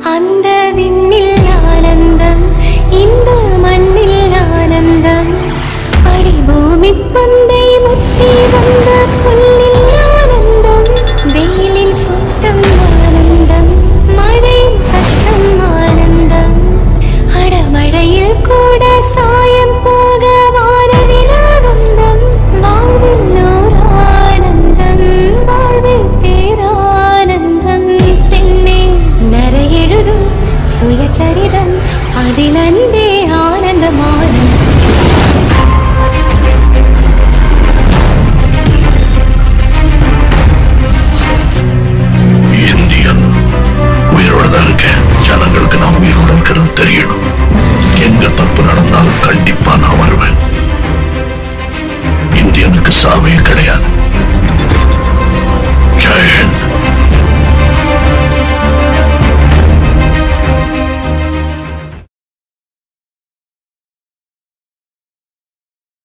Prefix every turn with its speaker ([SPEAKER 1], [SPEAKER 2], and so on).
[SPEAKER 1] அந்த விண்ணில் ஆனந்தம் இந்த மண்ணில் ஆனந்தம் அடிபூமி பந்தை முட்டி வந்த புல்லில் ஆனந்தம் வெயிலின் சுத்தம் ஆனந்தம் மழையின் சத்தம் ஆனந்தம் அடமழையில் கூட சாயம் போக வானவில் ஆனந்தம் வாழ்வில் ஓர் ஆனந்தம் வாழ்வில் பேரானந்தம் பெண்ணே நரையெழுதும் சுயச்சரிதம் அதில் அன்பே ஆனந்தமானந்தம்
[SPEAKER 2] இந்தியன் உயிரோட தான் இருக்கேன் ஜனங்களுக்கு நான் உயிரோட இருக்கிறது தெரியணும் எங்க தப்பு நடந்தாலும் கண்டிப்பா நான் வருவேன் இந்தியனுக்கு சாவே கிடையாது